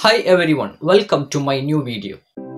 Hi everyone, welcome to my new video.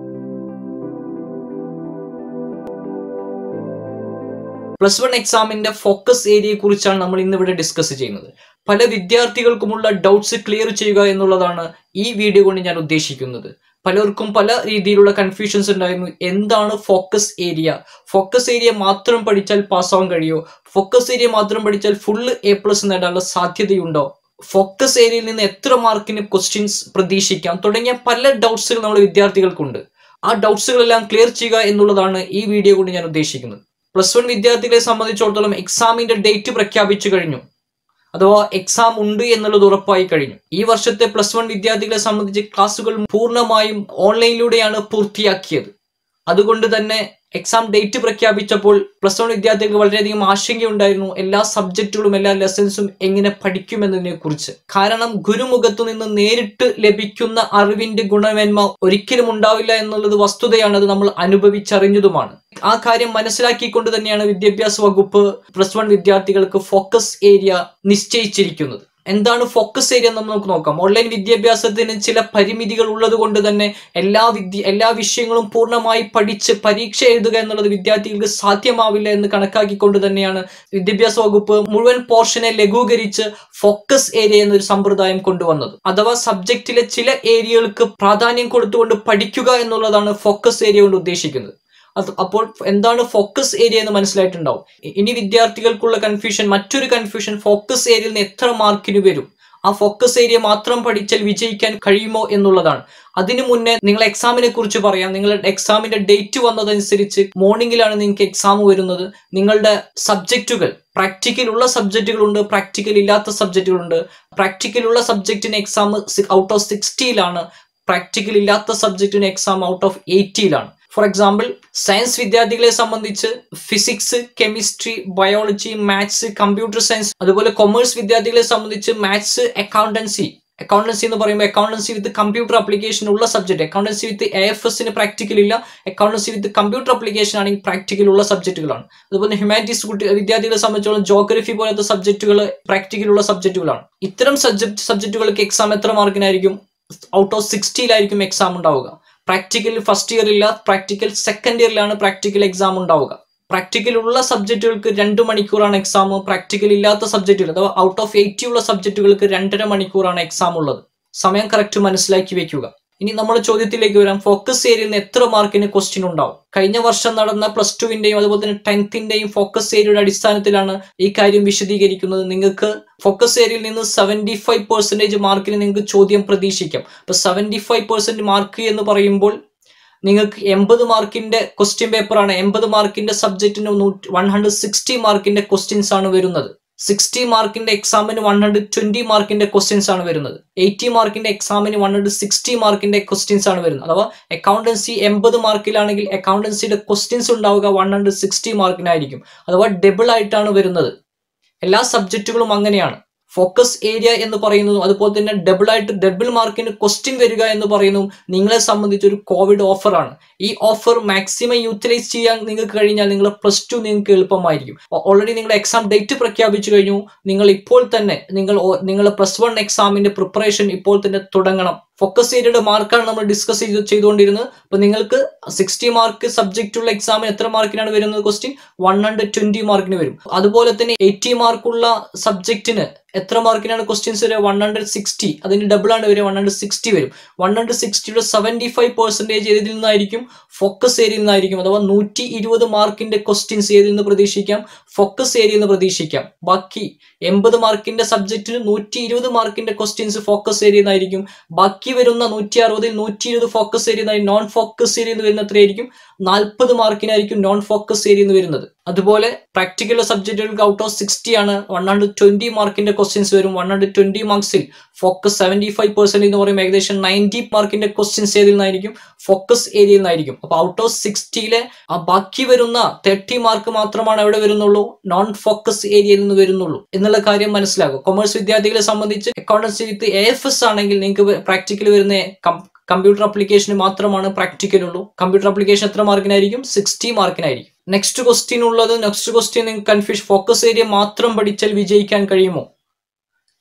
Plus one എക്സാമിന്റെ focus ഏരിയയെ കുറിച്ചാണ് നമ്മൾ ഇന്ന് ഇവിടെ ഡിസ്കസ് ചെയ്യുന്നത് പല വിദ്യാർത്ഥികൾക്കുമുള്ള ഡൗട്ട്സ് ക്ലിയർ ചെയ്യുക എന്നുള്ളതാണ് ഈ വീഡിയോ കൊണ്ട് ഞാൻ ഉദ്ദേശിക്കുന്നത് പലർക്കും പല രീതിയിലുള്ള കൺഫ്യൂഷൻസ് ഉണ്ടായിരുന്നു എന്താണ് ഫോക്കസ് ഏരിയ ഫോക്കസ് ഏരിയ മാത്രം പഠിച്ചാൽ പാസ്സാവാൻ കഴിയോ ഫോക്കസ് ഏരിയ മാത്രം പഠിച്ചാൽ ഫുള്ള് എ പ്ലസ് നേടാനുള്ള സാധ്യതയുണ്ടോ ഫോക്കസ് ഏരിയയിൽ നിന്ന് എത്ര മാർക്കിന് ക്വസ്റ്റ്യൻസ് പ്രതീക്ഷിക്കാം തുടങ്ങിയ പല ഡൗട്ട്സുകൾ നമ്മുടെ വിദ്യാർത്ഥികൾക്കുണ്ട് ആ ഡൗട്ട്സുകളെല്ലാം ക്ലിയർ ചെയ്യുക എന്നുള്ളതാണ് ഈ വീഡിയോ കൊണ്ട് ഞാൻ ഉദ്ദേശിക്കുന്നത് പ്ലസ് വൺ വിദ്യാർത്ഥികളെ സംബന്ധിച്ചിടത്തോളം എക്സാമിന്റെ ഡേറ്റ് പ്രഖ്യാപിച്ചു കഴിഞ്ഞു അഥവാ എക്സാം ഉണ്ട് എന്നുള്ളത് ഉറപ്പായി കഴിഞ്ഞു ഈ വർഷത്തെ പ്ലസ് വൺ വിദ്യാർത്ഥികളെ സംബന്ധിച്ച് ക്ലാസ്സുകൾ പൂർണ്ണമായും ഓൺലൈനിലൂടെയാണ് പൂർത്തിയാക്കിയത് അതുകൊണ്ട് തന്നെ എക്സാം ഡേറ്റ് പ്രഖ്യാപിച്ചപ്പോൾ പ്ലസ് വൺ വിദ്യാർത്ഥികൾക്ക് വളരെയധികം ആശങ്കയുണ്ടായിരുന്നു എല്ലാ സബ്ജക്റ്റുകളും എല്ലാ ലെസൺസും എങ്ങനെ പഠിക്കുമെന്നതിനെ കുറിച്ച് കാരണം ഗുരുമുഖത്തു നിന്ന് നേരിട്ട് ലഭിക്കുന്ന അറിവിന്റെ ഗുണമേന്മ ഒരിക്കലും ഉണ്ടാവില്ല എന്നുള്ളത് വസ്തുതയാണ് അത് നമ്മൾ അനുഭവിച്ചറിഞ്ഞതുമാണ് ആ കാര്യം മനസ്സിലാക്കിക്കൊണ്ട് തന്നെയാണ് വിദ്യാഭ്യാസ വകുപ്പ് പ്ലസ് വൺ വിദ്യാർത്ഥികൾക്ക് ഫോക്കസ് ഏരിയ നിശ്ചയിച്ചിരിക്കുന്നത് എന്താണ് ഫോക്കസ് ഏരിയ എന്ന് നമുക്ക് നോക്കാം ഓൺലൈൻ വിദ്യാഭ്യാസത്തിന് ചില പരിമിതികൾ ഉള്ളത് കൊണ്ട് തന്നെ എല്ലാ വിദ്യ എല്ലാ വിഷയങ്ങളും പൂർണ്ണമായി പഠിച്ച് പരീക്ഷ എഴുതുക എന്നുള്ളത് വിദ്യാർത്ഥികൾക്ക് സാധ്യമാവില്ല എന്ന് കണക്കാക്കിക്കൊണ്ട് തന്നെയാണ് വിദ്യാഭ്യാസ വകുപ്പ് മുഴുവൻ പോർഷനെ ലഘൂകരിച്ച് ഫോക്കസ് ഏരിയ എന്നൊരു സമ്പ്രദായം കൊണ്ടുവന്നത് അഥവാ സബ്ജക്റ്റിലെ ചില ഏരിയകൾക്ക് പ്രാധാന്യം കൊടുത്തുകൊണ്ട് പഠിക്കുക എന്നുള്ളതാണ് ഫോക്കസ് ഏരിയ കൊണ്ട് ഉദ്ദേശിക്കുന്നത് അത് അപ്പോൾ എന്താണ് ഫോക്കസ് ഏരിയ എന്ന് മനസ്സിലായിട്ടുണ്ടാവും ഇനി വിദ്യാർത്ഥികൾക്കുള്ള കൺഫ്യൂഷൻ മറ്റൊരു കൺഫ്യൂഷൻ ഫോക്കസ് ഏരിയയിൽ നിന്ന് എത്ര മാർക്കിന് വരും ആ ഫോക്കസ് ഏരിയ മാത്രം പഠിച്ചാൽ വിജയിക്കാൻ കഴിയുമോ എന്നുള്ളതാണ് അതിനു മുന്നേ നിങ്ങൾ എക്സാമിനെ കുറിച്ച് പറയാം നിങ്ങളുടെ എക്സാമിന്റെ ഡേറ്റ് വന്നതനുസരിച്ച് മോർണിംഗിലാണ് നിങ്ങൾക്ക് എക്സാം വരുന്നത് നിങ്ങളുടെ സബ്ജക്റ്റുകൾ പ്രാക്ടിക്കൽ ഉള്ള സബ്ജക്റ്റുകളുണ്ട് പ്രാക്ടിക്കൽ ഇല്ലാത്ത സബ്ജക്റ്റുകളുണ്ട് പ്രാക്ടിക്കൽ ഉള്ള സബ്ജക്റ്റിന് എക്സാം ഔട്ട് ഓഫ് സിക്സ്റ്റിയിലാണ് പ്രാക്ടിക്കൽ ഇല്ലാത്ത സബ്ജക്റ്റിന് എക്സാം ഔട്ട് ഓഫ് എയ്റ്റിയിലാണ് ഫോർ എക്സാമ്പിൾ സയൻസ് വിദ്യാർത്ഥികളെ സംബന്ധിച്ച് physics chemistry biology maths computer science അതുപോലെ കൊമേഴ്സ് വിദ്യാർത്ഥികളെ സംബന്ധിച്ച് മാത്സ് അക്കൗണ്ടൻസി അക്കൗണ്ടൻസി എന്ന് പറയുമ്പോൾ അക്കൗണ്ടൻസി വിത്ത് കമ്പ്യൂട്ടർ അപ്ലിക്കേഷൻ ഉള്ള subject accountancy with A F എസിന് പ്രാക്ടിക്കൽ ഇല്ല അക്കൗണ്ടൻസി വിത്ത് കമ്പ്യൂട്ടർ അപ്ലിക്കേഷൻ ആണെങ്കിൽ പ്രാക്ടിക്കൽ ഉള്ള സബ്ജക്റ്റുകളാണ് അതുപോലെ ഹ്യൂമാനിറ്റീസ് കുട്ടി വിദ്യാർത്ഥികളെ സംബന്ധിച്ചോളം ജോഗ്രഫി പോലത്തെ സബ്ജക്റ്റുകൾ പ്രാക്ടിക്കൽ ഉള്ള സബ്ജക്റ്റുകളാണ് ഇത്തരം സബ്ജക്ട് സബ്ജക്റ്റുകൾക്ക് എക്സാം എത്ര മാർക്കിനായിരിക്കും ഔട്ട് ഓഫ് സിക്സ്റ്റിയിലായിരിക്കും എക്സാം ഉണ്ടാവുക പ്രാക്ടിക്കൽ ഫസ്റ്റ് ഇയറില്ല പ്രാക്ടിക്കൽ സെക്കൻഡ് ഇയറിലാണ് പ്രാക്ടിക്കൽ എക്സാം ഉണ്ടാവുക പ്രാക്ടിക്കൽ ഉള്ള സബ്ജക്റ്റുകൾക്ക് രണ്ട് മണിക്കൂറാണ് എക്സാം പ്രാക്ടിക്കൽ ഇല്ലാത്ത സബ്ജക്റ്റുകൾ അഥവാ ഔട്ട് ഓഫ് എയ്റ്റി ഉള്ള സബ്ജക്റ്റുകൾക്ക് രണ്ടര മണിക്കൂറാണ് എക്സാം ഉള്ളത് സമയം കറക്റ്റ് മനസ്സിലാക്കി വെക്കുക ഇനി നമ്മൾ ചോദ്യത്തിലേക്ക് വരാം ഫോക്കസ് ഏരിയയിൽ നിന്ന് എത്ര മാർക്കിന് ക്വസ്റ്റ്യൻ ഉണ്ടാവും കഴിഞ്ഞ വർഷം നടന്ന പ്ലസ് ടുവിന്റെയും അതുപോലെ തന്നെ ടെൻത്തിന്റെയും ഫോക്കസ് ഏരിയയുടെ അടിസ്ഥാനത്തിലാണ് ഈ കാര്യം വിശദീകരിക്കുന്നത് നിങ്ങൾക്ക് ഫോക്കസ് ഏരിയയിൽ നിന്ന് സെവൻറ്റി ഫൈവ് പെർസെൻറ്റേജ് മാർക്കിന് നിങ്ങൾക്ക് ചോദ്യം പ്രതീക്ഷിക്കാം അപ്പൊ സെവൻറ്റി ഫൈവ് പെർസെന്റ് മാർക്ക് എന്ന് പറയുമ്പോൾ നിങ്ങൾക്ക് എൺപത് മാർക്കിന്റെ ക്വസ്റ്റ്യൻ പേപ്പറാണ് എൺപത് മാർക്കിന്റെ സബ്ജക്റ്റിന് വൺ ഹൺഡ്രഡ് സിക്സ്റ്റി മാർക്കിന്റെ ക്വസ്റ്റ്യൻസ് ആണ് വരുന്നത് സിക്സ്റ്റി മാർക്കിന്റെ എക്സാമിന് വൺ ഹൺഡ്രഡ് ട്വന്റി മാർക്കിന്റെ ക്വസ്റ്റ്യൻസ് ആണ് വരുന്നത് എയ്റ്റി മാർക്കിന്റെ എക്സാമിന് വൺ ഹൺഡ്രഡ് സിക്സ്റ്റി മാർക്കിന്റെ ക്വസ്റ്റ്യൻസ് ആണ് വരുന്നത് അഥവാ അക്കൗണ്ടൻസി എൺപത് മാർക്കിലാണെങ്കിൽ അക്കൗണ്ടൻസിയുടെ ക്വസ്റ്റ്യൻസ് ഉണ്ടാവുക വൺ ഹൺഡ്രഡ് സിക്സ്റ്റി മാർക്കിനായിരിക്കും അഥവാ ഡബിൾ ആയിട്ടാണ് വരുന്നത് എല്ലാ സബ്ജക്റ്റുകളും അങ്ങനെയാണ് ഫോക്കസ് ഏരിയ എന്ന് പറയുന്നതും അതുപോലെ തന്നെ ഡബിൾ ആയിട്ട് ഡബിൾ മാർക്കിന് ക്വസ്റ്റ്യൻ വരിക എന്ന് പറയുന്നതും നിങ്ങളെ സംബന്ധിച്ച് ഒരു കോവിഡ് ഓഫറാണ് ഈ ഓഫർ മാക്സിമം യൂട്ടിലൈസ് ചെയ്യാൻ നിങ്ങൾക്ക് കഴിഞ്ഞാൽ നിങ്ങളെ പ്ലസ് ടു നിങ്ങൾക്ക് എളുപ്പമായിരിക്കും ഓൾറെഡി നിങ്ങളുടെ എക്സാം ഡേറ്റ് പ്രഖ്യാപിച്ചു കഴിഞ്ഞു നിങ്ങൾ ഇപ്പോൾ തന്നെ നിങ്ങൾ നിങ്ങളുടെ പ്ലസ് വൺ എക്സാമിന്റെ പ്രിപ്പറേഷൻ ഇപ്പോൾ തന്നെ തുടങ്ങണം ഫോക്കസ് ഏരിയയുടെ മാർക്കാണ് നമ്മൾ ഡിസ്കസ് ചെയ്ത് ചെയ്തുകൊണ്ടിരുന്നത് അപ്പൊ നിങ്ങൾക്ക് സിക്സ്റ്റി മാർക്ക് സബ്ജക്റ്റ് ഉള്ള എക്സാമിന് എത്ര മാർക്കിനാണ് വരുന്നത് ക്വസ്റ്റ്യൻ വൺ ഹൺഡ്രഡ് ട്വന്റി മാർക്കിന് വരും അതുപോലെ തന്നെ എയ്റ്റി മാർക്കുള്ള സബ്ജക്റ്റിന് എത്ര മാർക്കിനാണ് ക്വസ്റ്റ്യൻസ് വരിക വൺ ഹൺഡ്രഡ് സിക്സ്റ്റി അതിന് ഡബിൾ ആണ് വരിക വൺ ഹൺഡ്രഡ് സിക്സ്റ്റി വരും വൺ ഹൺഡ്രഡ് സിക്സ്റ്റിയുടെ സെവൻറ്റി ഫൈവ് പെർസെൻറ്റേജ് ഏതിൽ നിന്നായിരിക്കും ഫോക്കസ് ഏരിയയിൽ നിന്നായിരിക്കും അഥവാ നൂറ്റി ഇരുപത് മാർക്കിന്റെ ക്വസ്റ്റ്യൻസ് ഏതിൽ നിന്ന് പ്രതീക്ഷിക്കാം ഫോക്കസ് ഏരിയയിൽ നിന്ന് പ്രതീക്ഷിക്കാം ബാക്കി എൺപത് മാർക്കിന്റെ സബ്ജക്റ്റിന് നൂറ്റി ഇരുപത് മാർക്കിന്റെ ക്വസ്റ്റ്യൻസ് ഫോക്കസ് ഏരിയയിൽ നിന്നായിരിക്കും ബാക്കി വരുന്ന നൂറ്റി അറുപതിൽ നൂറ്റി ഇരുപത് focus area non focus area എന്ന് വരുന്ന എത്രയായിരിക്കും നാൽപ്പത് മാർക്കിനായിരിക്കും നോൺ ഫോക്കസ് ഏരിയ എന്ന് വരുന്നത് അതുപോലെ പ്രാക്ടിക്കൽ സബ്ജക്റ്റുകൾക്ക് ഔട്ട് ഓഫ് സിക്സ്റ്റി ആണ് വൺ ഹൺഡ്രഡ് ട്വന്റി മാർക്കിന്റെ ക്വസ്റ്റ്യൻസ് വരും വൺ ഹൺഡ്രഡ് ട്വന്റി മാർക്സിൽ ഫോക്കസ് സെവന്റി ഫൈവ് പെർസെന്റ് എന്ന് പറയുമ്പോൾ ഏകദേശം നയൻറ്റി മാർക്കിന്റെ ക്വസ്റ്റ്യൻസ് ഏതിൽ നിന്നായിരിക്കും ഫോക്കസ് ഏരിയയിൽ നിന്നായിരിക്കും അപ്പൊ ഔട്ട് ഓഫ് സിക്സ്റ്റിയിലെ ആ ബാക്കി വരുന്ന തേർട്ടി മാർക്ക് മാത്രമാണ് എവിടെ വരുന്നുള്ളൂ നോൺ ഫോക്കസ് ഏരിയയിൽ നിന്ന് വരുന്നുള്ളൂ എന്നുള്ള കാര്യം മനസ്സിലാകും കൊമേഴ്സ് വിദ്യാർത്ഥികളെ സംബന്ധിച്ച് accountancy with A F S ആണെങ്കിൽ നിങ്ങൾക്ക് പ്രാക്ടിക്കൽ വരുന്ന കമ്പ്യൂട്ടർ അപ്ലിക്കേഷന് മാത്രമാണ് പ്രാക്ടിക്കൽ ഉള്ളൂ കമ്പ്യൂട്ടർ അപ്ലിക്കേഷൻ എത്ര മാർക്കിനായിരിക്കും സിക്സ്റ്റി മാർക്കിനായിരിക്കും നെക്സ്റ്റ് ക്വസ്റ്റ്യൻ ഉള്ളത് നെക്സ്റ്റ് ക്വസ്റ്റ്യൻ നിങ്ങൾക്ക് കൺഫ്യൂഷൻ ഫോക്കസ് ഏരിയ മാത്രം പഠിച്ചാൽ വിജയിക്കാൻ കഴിയുമോ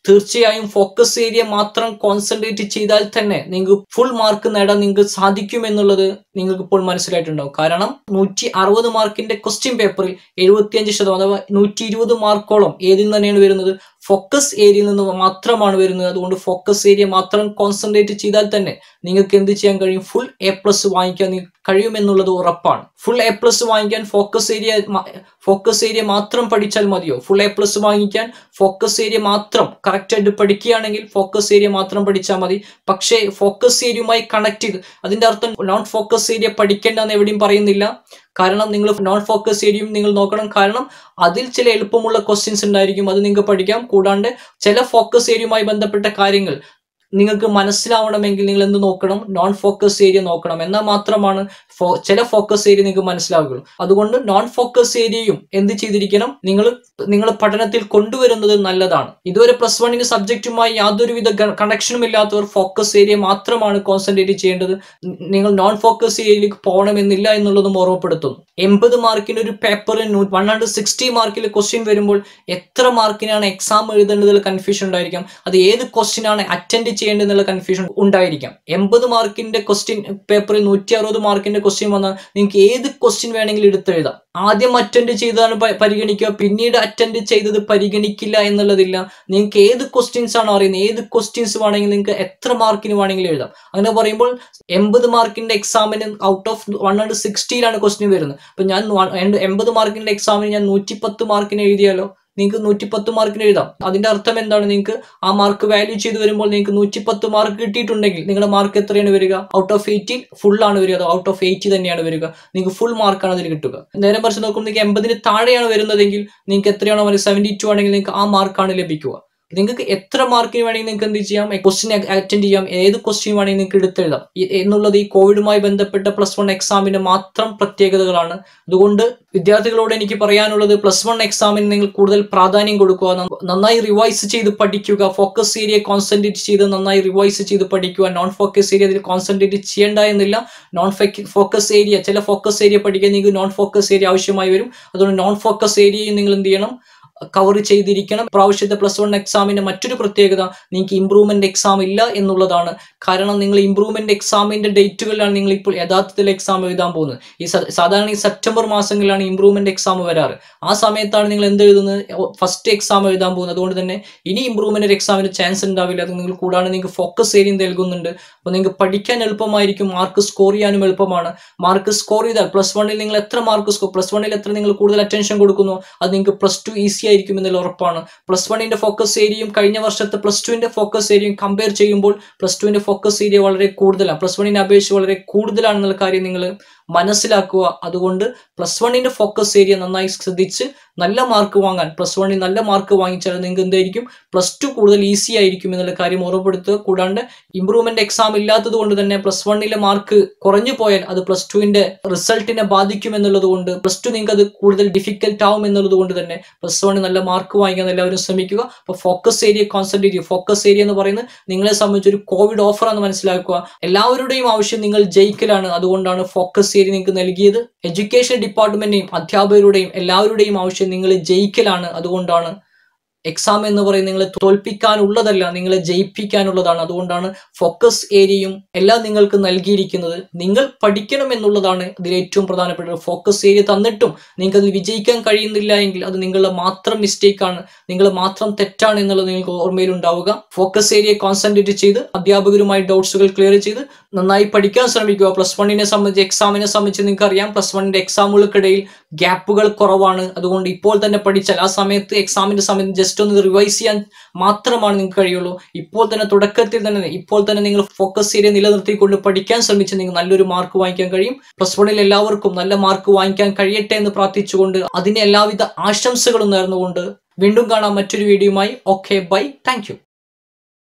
തീർച്ചയായും ഫോക്കസ് ഏരിയ മാത്രം കോൺസെൻട്രേറ്റ് ചെയ്താൽ തന്നെ നിങ്ങൾക്ക് ഫുൾ മാർക്ക് നേടാൻ നിങ്ങൾക്ക് സാധിക്കും എന്നുള്ളത് നിങ്ങൾക്ക് ഇപ്പോൾ മനസ്സിലായിട്ടുണ്ടാവും കാരണം നൂറ്റി അറുപത് മാർക്കിന്റെ ക്വസ്റ്റ്യൻ പേപ്പറിൽ എഴുപത്തിയഞ്ച് ശതമാനം അഥവാ നൂറ്റി ഇരുപത് മാർക്കോളം ഏതിൽ തന്നെയാണ് വരുന്നത് ഫോക്കസ് ഏരിയയിൽ നിന്ന് മാത്രമാണ് വരുന്നത് അതുകൊണ്ട് ഫോക്കസ് ഏരിയ മാത്രം കോൺസെൻട്രേറ്റ് ചെയ്താൽ തന്നെ നിങ്ങൾക്ക് എന്ത് ചെയ്യാൻ കഴിയും ഫുൾ എ പ്ലസ് വാങ്ങിക്കാൻ നിങ്ങൾക്ക് കഴിയുമെന്നുള്ളത് ഉറപ്പാണ് ഫുൾ എ പ്ലസ് വാങ്ങിക്കാൻ ഫോക്കസ് ഏരിയ ഫോക്കസ് ഏരിയ മാത്രം പഠിച്ചാൽ മതിയോ ഫുൾ എ പ്ലസ് വാങ്ങിക്കാൻ ഫോക്കസ് ഏരിയ മാത്രം കറക്റ്റ് ആയിട്ട് പഠിക്കുകയാണെങ്കിൽ ഫോക്കസ് ഏരിയ മാത്രം പഠിച്ചാൽ മതി പക്ഷേ ഫോക്കസ് ഏരിയയുമായി കണക്ട് ചെയ്ത് അതിന്റെ അർത്ഥം നോൺ ഫോക്കസ് ഏരിയ പഠിക്കേണ്ട എന്ന് എവിടെയും പറയുന്നില്ല കാരണം നിങ്ങൾ നോൺ ഫോക്കസ് ഏരിയയും നിങ്ങൾ നോക്കണം കാരണം അതിൽ ചില എളുപ്പമുള്ള ക്വസ്റ്റ്യൻസ് ഉണ്ടായിരിക്കും അത് നിങ്ങൾക്ക് പഠിക്കാം കൂടാണ്ട് ചില ഫോക്കസ് ഏരിയയുമായി ബന്ധപ്പെട്ട കാര്യങ്ങൾ നിങ്ങൾക്ക് മനസ്സിലാവണമെങ്കിൽ നിങ്ങൾ എന്ത് നോക്കണം നോൺ ഫോക്കസ് ഏരിയ നോക്കണം എന്നാൽ മാത്രമാണ് ഫോ- ചില ഫോക്കസ് ഏരിയ നിങ്ങൾക്ക് മനസ്സിലാവുകയുള്ളൂ അതുകൊണ്ട് നോൺ ഫോക്കസ് ഏരിയയും എന്ത് ചെയ്തിരിക്കണം നിങ്ങൾ നിങ്ങൾ പഠനത്തിൽ കൊണ്ടുവരുന്നത് നല്ലതാണ് ഇതുവരെ പ്ലസ് വണ്ണിന് സബ്ജക്റ്റുമായി യാതൊരുവിധ കണക്ഷനും ഇല്ലാത്തവർ ഫോക്കസ് ഏരിയ മാത്രമാണ് കോൺസെൻട്രേറ്റ് ചെയ്യേണ്ടത് നി- നിങ്ങൾ നോൺ ഫോക്കസ് ഏരിയയിലേക്ക് പോകണമെന്നില്ല എന്നുള്ളതും ഓർമ്മപ്പെടുത്തുന്നു എൺപത് മാർക്കിന് ഒരു പേപ്പറിന് വൺ ഹൺഡ്രഡ് സിക്സ്റ്റി മാർക്കിൽ ക്വസ്റ്റ്യൻ വരുമ്പോൾ എത്ര മാർക്കിനാണ് എക്സാം എഴുതേണ്ടതിൽ കൺഫ്യൂഷൻ ഉണ്ടായിരിക്കാം അത് ഏത് ക്വസ്റ്റ്യൻ ആണ് അറ്റൻഡ് ചെയ്യേണ്ടതെന്നുള്ള കൺഫ്യൂഷൻ ഉണ്ടായിരിക്കാം എൺപത് മാർക്കിന്റെ ക്വസ്റ്റ്യൻ പേപ്പറിൽ നൂറ്റി അറുപത് മാർക്കിന്റെ ക്വസ്റ്റ്യൻ വന്നാൽ നിങ്ങൾക്ക് ഏത് ക്വസ്റ്റ്യൻ വേണമെങ്കിലും എടുത്തെഴുതാം ആദ്യം അറ്റൻഡ് ചെയ്തതാണ് പ- പരിഗണിക്കുക പിന്നീട് അറ്റൻഡ് ചെയ്തത് പരിഗണിക്കില്ല എന്നുള്ളതില്ല നിങ്ങൾക്ക് ഏത് ക്വസ്റ്റ്യൻസ് ആണ് അറിയുന്നത് ഏത് ക്വസ്റ്റ്യൻസ് വേണമെങ്കിൽ നിങ്ങൾക്ക് എത്ര മാർക്കിന് വേണമെങ്കിലും എഴുതാം അങ്ങനെ പറയുമ്പോൾ എൺപത് മാർക്കിന്റെ എക്സാമിന് ഔട്ട് ഓഫ് വൺ ഹൺഡ്രഡ് സിക്സ്റ്റിയിലാണ് ക്വസ്റ്റ്യൻ വരുന്നത് അപ്പൊ ഞാൻ വ- എൺപ- എൺപത് മാർക്കിന്റെ എക്സാമിന് ഞാൻ നൂറ്റിപ്പത്ത് മാർക്കിന് എഴുതിയാലോ നിങ്ങൾക്ക് നൂറ്റിപ്പത്ത് മാർക്കിന് എഴുതാം അതിന്റെ അർത്ഥം എന്താണ് നിങ്ങൾക്ക് ആ മാർക്ക് വാല്യൂ ചെയ്ത് വരുമ്പോൾ നിങ്ങൾക്ക് നൂറ്റിപ്പത്ത് മാർക്ക് കിട്ടിയിട്ടുണ്ടെങ്കിൽ നിങ്ങളുടെ മാർക്ക് എത്രയാണ് വരിക ഔട്ട് ഓഫ് എയ്റ്റീൻ ഫുൾ ആണ് വരിക അതോ ഔട്ട് ഓഫ് എയ്റ്റി തന്നെയാണ് വരിക നിങ്ങൾക്ക് ഫുൾ മാർക്കാണ് അതിൽ കിട്ടുക നേരെ മറിച്ച് നോക്കുമ്പോൾ നിങ്ങൾക്ക് എൺപതിന് താഴെയാണ് വരുന്നതെങ്കിൽ നിങ്ങൾക്ക് എത്രയാണോ വരെ സെവൻറ്റി ടു ആണെങ്കിൽ നിങ്ങൾക്ക് ആ മാർക്കാണ് ലഭിക്കുക നിങ്ങൾക്ക് എത്ര മാർക്കിന് വേണമെങ്കിൽ നിങ്ങൾക്ക് എന്ത് ചെയ്യാം ക്വസ്റ്റ്യൻ അറ്റൻഡ് ചെയ്യാം ഏത് ക്വസ്റ്റ്യൻ വേണമെങ്കിൽ നിങ്ങൾക്ക് എടുത്തെഴുതാം ഈ- എന്നുള്ളത് ഈ കോവിഡുമായി ബന്ധപ്പെട്ട പ്ലസ് വൺ എക്സാമിന്റെ മാത്രം പ്രത്യേകതകളാണ് അതുകൊണ്ട് വിദ്യാർത്ഥികളോട് എനിക്ക് പറയാനുള്ളത് പ്ലസ് വൺ എക്സാമിന് നിങ്ങൾ കൂടുതൽ പ്രാധാന്യം കൊടുക്കുക നന്ന- നന്നായി റിവൈസ് ചെയ്ത് പഠിക്കുക ഫോക്കസ് ഏരിയ കോൺസെൻട്രേറ്റ് ചെയ്ത് നന്നായി റിവൈസ് ചെയ്ത് പഠിക്കുക നോൺ ഫോക്കസ് ഏരിയ അതിൽ കോൺസെൻട്രേറ്റ് ചെയ്യേണ്ട എന്നില്ല നോൺ ഫോക്കസ് ഏരിയ ചില ഫോക്കസ് ഏരിയ പഠിക്കാൻ നിങ്ങൾക്ക് നോൺ ഫോക്കസ് ഏരിയ ആവശ്യമായി വരും അതുകൊണ്ട് നോൺ ഫോക്കസ് ഏരിയയും നിങ്ങൾ എന്ത് ചെയ്യണം കവർ ചെയ്തിരിക്കണം പ്രാവശ്യത്തെ പ്ലസ് വൺ എക്സാമിന്റെ മറ്റൊരു പ്രത്യേകത നിങ്ങൾക്ക് ഇംപ്രൂവ്മെന്റ് എക്സാം ഇല്ല എന്നുള്ളതാണ് കാരണം നിങ്ങൾ ഇംപ്രൂവ്മെന്റ് എക്സാമിന്റെ ഡേറ്റുകളിലാണ് നിങ്ങൾ ഇപ്പോൾ യഥാർത്ഥത്തിൽ എക്സാം എഴുതാൻ പോകുന്നത് ഈ സ- സാധാരണ ഈ സെപ്റ്റംബർ മാസങ്ങളിലാണ് ഇംപ്രൂവ്മെന്റ് എക്സാം വരാറ് ആ സമയത്താണ് നിങ്ങൾ എന്ത് എഴുതുന്നത് ഫസ്റ്റ് എക്സാം എഴുതാൻ പോകുന്നത് അതുകൊണ്ട് തന്നെ ഇനി ഇംപ്രൂവ്മെന്റ് എക്സാമിന് ചാൻസ് ഉണ്ടാവില്ല അത് നിങ്ങൾ കൂടാണ്ട് നിങ്ങൾക്ക് ഫോക്കസ് ഏരിയ നൽകുന്നുണ്ട് അപ്പോൾ നിങ്ങൾക്ക് പഠിക്കാൻ എളുപ്പമായിരിക്കും മാർക്ക് സ്കോർ ചെയ്യാനും എളുപ്പമാണ് മാർക്ക് സ്കോർ ചെയ്താൽ പ്ലസ് വണ്ണിൽ നിങ്ങൾ എത്ര മാർക്ക് സ്കോർ പ്ലസ് വണ്ണിൽ എത്ര നിങ്ങൾ കൂടുതൽ അറ്റൻഷൻ കൊടുക്കുന്നു അത് നിങ്ങൾക്ക് പ്ലസ് ടു ഈസി ആയിരിക്കും എന്നുള്ള ഉറപ്പാണ് പ്ലസ് വണ്ണിന്റെ ഫോക്കസ് ഏരിയയും കഴിഞ്ഞ വർഷത്തെ പ്ലസ് ടുവിന്റെ ഫോക്കസ് ഏരിയയും കമ്പയർ ചെയ്യുമ്പോൾ പ്ലസ് ടുവിന്റെ ഫോക്കസ് ഏരിയ വളരെ കൂടുതലാണ് പ്ലസ് വണ്ണിനെ അപേക്ഷിച്ച് വളരെ കൂടുതലാണെന്നുള്ള കാര്യം നിങ്ങൾ മനസ്സിലാക്കുക അതുകൊണ്ട് പ്ലസ് വണ്ണിന്റെ ഫോക്കസ് ഏരിയ നന്നായി ശ്രദ്ധിച്ച് നല്ല മാർക്ക് വാങ്ങാൻ പ്ലസ് വണ്ണിൽ നല്ല മാർക്ക് വാങ്ങിച്ചാൽ നിങ്ങൾക്ക് എന്തായിരിക്കും പ്ലസ് ടു കൂടുതൽ ഈസി ആയിരിക്കും എന്നുള്ള കാര്യം ഓർമ്മപ്പെടുത്തുക കൂടാണ്ട് ഇംപ്രൂവ്മെന്റ് എക്സാം ഇല്ലാത്തത് കൊണ്ട് തന്നെ പ്ലസ് വണ്ണിലെ മാർക്ക് കുറഞ്ഞു പോയാൽ അത് പ്ലസ് ടുവിന്റെ റിസൾട്ടിനെ ബാധിക്കും എന്നുള്ളത് കൊണ്ട് പ്ലസ് ടു നിങ്ങൾക്ക് അത് കൂടുതൽ ഡിഫിക്കൽട്ട് ആവും എന്നുള്ളത് കൊണ്ട് തന്നെ പ്ലസ് വണ്ണിൽ നല്ല മാർക്ക് വാങ്ങിക്കാൻ എല്ലാവരും ശ്രമിക്കുക അപ്പോൾ ഫോക്കസ് ഏരിയ കോൺസെൻട്രേറ്റ് ചെയ്യുക ഫോക്കസ് ഏരിയ എന്ന് പറയുന്നത് നിങ്ങളെ സംബന്ധിച്ച് ഒരു കോവിഡ് ഓഫർ എന്ന് മനസ്സിലാക്കുക എല്ലാവരുടെയും ആവശ്യം നിങ്ങൾ ജയിക്കലാണ് അതുകൊണ്ടാണ് ഫോക്കസ് ഏരിയ നിങ്ങൾക്ക് നൽകിയത് എഡ്യൂക്കേഷൻ ഡിപ്പാർട്ട്മെന്റിനെയും അധ്യാപകരുടെയും എല്ലാവരുടെയും ആവശ്യം നിങ്ങൾ ജയിക്കലാണ് അതുകൊണ്ടാണ് എക്സാം എന്ന് പറയുന്നത് നിങ്ങളെ തോൽപ്പിക്കാനുള്ളതല്ല നിങ്ങളെ ജയിപ്പിക്കാനുള്ളതാണ് അതുകൊണ്ടാണ് ഫോക്കസ് ഏരിയയും എല്ലാം നിങ്ങൾക്ക് നൽകിയിരിക്കുന്നത് നിങ്ങൾ പഠിക്കണം എന്നുള്ളതാണ് ഇതിൽ ഏറ്റവും പ്രധാനപ്പെട്ടത് ഫോക്കസ് ഏരിയ തന്നിട്ടും നിങ്ങൾക്ക് അതിൽ വിജയിക്കാൻ കഴിയുന്നില്ല എങ്കിൽ അത് നിങ്ങളുടെ മാത്രം മിസ്റ്റേക്കാണ് നിങ്ങൾ മാത്രം തെറ്റാണ് എന്നുള്ളത് നിങ്ങൾക്ക് ഓർമ്മയിൽ ഉണ്ടാവുക ഫോക്കസ് ഏരിയ കോൺസെൻട്രേറ്റ് ചെയ്ത് അധ്യാപകരുമായി ഡൗട്ട്സുകൾ ക്ലിയർ ചെയ്ത് നന്നായി പഠിക്കാൻ ശ്രമിക്കുക പ്ലസ് വണ്ണിനെ സംബന്ധിച്ച് എക്സാമിനെ സംബന്ധിച്ച് നിങ്ങൾക്ക് അറിയാം പ്ലസ് വണ്ണിന്റെ എക്സാമുകൾക്കിടയിൽ ഗ്യാപ്പുകൾ കുറവാണ് അതുകൊണ്ട് ഇപ്പോൾ തന്നെ പഠിച്ചാൽ ആ സമയത്ത് എക്സാമിന്റെ സമയത്ത് ജസ്റ്റ് ഒന്ന് റിവൈസ് ചെയ്യാൻ മാത്രമാണ് നിങ്ങൾക്ക് കഴിയുള്ളൂ ഇപ്പോൾ തന്നെ തുടക്കത്തിൽ തന്നെ ഇപ്പോൾ തന്നെ നിങ്ങൾ ഫോക്കസ് ഏരിയ നിലനിർത്തിക്കൊണ്ട് പഠിക്കാൻ ശ്രമിച്ച് നിങ്ങൾക്ക് നല്ലൊരു മാർക്ക് വാങ്ങിക്കാൻ കഴിയും പ്ലസ് വണ്ണിൽ എല്ലാവർക്കും നല്ല മാർക്ക് വാങ്ങിക്കാൻ കഴിയട്ടെ എന്ന് പ്രാർത്ഥിച്ചുകൊണ്ട് അതിന് എല്ലാവിധ ആശംസകളും നേർന്നുകൊണ്ട് വീണ്ടും കാണാം മറ്റൊരു വീഡിയോയുമായി ഓക്കെ ബൈ താങ്ക്